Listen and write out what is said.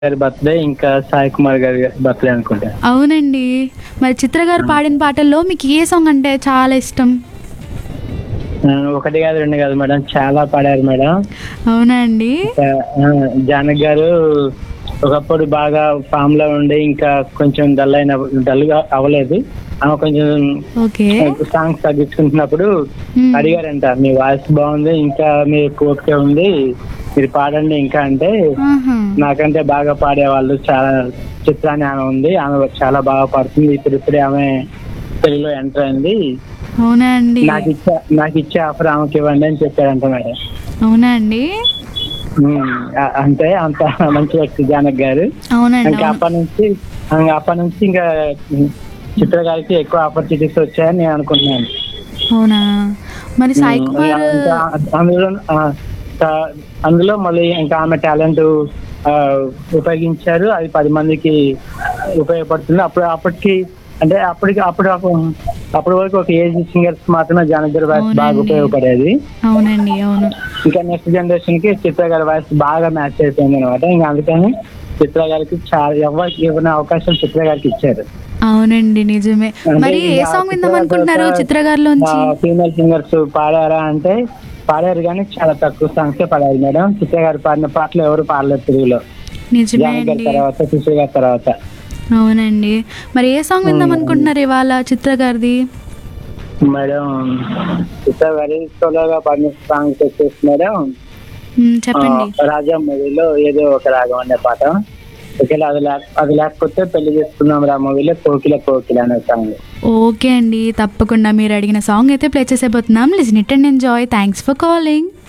గారి బర్త్డే ఇంకా సాయి కుమార్ గారి బర్త్డే అనుకుంటా అవునండి మరి చిత్ర గారు పాడిన పాటల్లో మీకు ఏ సాంగ్ అంటే చాలా ఇష్టం ఆ, ఒకటి కాదు రెండు కాదు మేడం చాలా పాడారు మేడం అవునా అండి ఆ, ఆ, జానక్ గారు ఒకప్పుడు బాగా ఫామ్ లో ఉండి ఇంకా కొంచెం డల్ అయిన డల్ గా అవ్వలేదు ఆమె కొంచెం ఓకే సాంగ్స్ తగ్గించుకుంటున్నప్పుడు మ్మ్. అడిగారంట మీ వాయిస్ బాగుంది ఇంకా మీ ఓకే ఉంది మీరు పాడండి ఇంకా అంటే ఆహా. నాకంటే బాగా పాడేవాళ్ళు చాలా చిత్రాన్ని ఆమె ఉంది ఆమె చాలా బాగా పాడుతుంది ఇప్పుడు ఇప్పుడే ఆమె తెలుగులో ఎంటర్ అయింది అవునా అండి నాకు ఇచ్చే నాకు ఇచ్చే ఆఫర్ ఆమెకి ఇవ్వండి అని చెప్పారంట మేడం అవునా అండి ఉమ్, ఆ- అంటే అంత మంచి వ్యక్తి జానక్ గారు అవునండి ఇంకా అవును. అప్పటి నుంచి ఇంకా అప్పటి నుంచి ఇంకా చిత్ర గారికి ఎక్కువ ఆపర్చునిటీస్ వచ్చాయని నేను అనుకుంటున్నాను అవునా మరి సాయి ఉమ్, కుమార్ ఇంకా అందులో ఆ, తా- అందులో మళ్ళీ ఇంకా ఆమె టాలెంట్ ఉపయోగించారు అది పది మందికి ఉపయోగపడుతుంది అప్పుడు అప్పటికి అంటే అప్పటికి అప్పుడు అప్పటి వరకు ఒక ఏజ్ సింగర్స్ మాత్రమే జానక్ గారి వాయిస్ బాగా అవునండి. ఉపయోగపడేది అవునండి అవును ఇంకా నెక్స్ట్ జనరేషన్ కి చిత్ర గారి వాయిస్ బాగా మ్యాచ్ అయిపోయింది అనమాట ఇంకా అందుకని చిత్ర గారికి చాలా ఎవరికి ఇవ్వని అవకాశం చిత్ర గారికి ఇచ్చారు అవునండి నిజమే మరి ఏ సాంగ్ విందాం అనుకుంటున్నారు చిత్ర గారిలోంచి ఫీమేల్ సింగర్స్ పాడారా అంటే పాడారు కానీ చాలా తక్కువ సాంగ్స్ పాడారు మేడం చిత్ర గారు పాడిన పాటలు ఎవరు పాడలేదు తెలుగులో నిజమే జానక్ గారి అండి తర్వాత సుశీల్ గారి తర్వాత అవునండి మరి ఏ సాంగ్ విందాం అనుకుంటున్నారు ఇవాళ చిత్ర గారిది మేడం చిత్ర గారి సోలోగా పాడిన సాంగ్స్ వచ్చేసి మేడం మ్, చెప్పండి ఆ, రాజా మూవీలో ఏదో ఒక రాగం అనే పాట ఒకవేళ అది లేక అది లేకపోతే పెళ్లి చేసుకున్నాం రా మూవీలో కోకిల కోకిల అనే సాంగ్ ఓకే అండి తప్పకుండా మీరు అడిగిన సాంగ్ అయితే ప్లే చేసేపోతున్నాం listen it and enjoy thanks for calling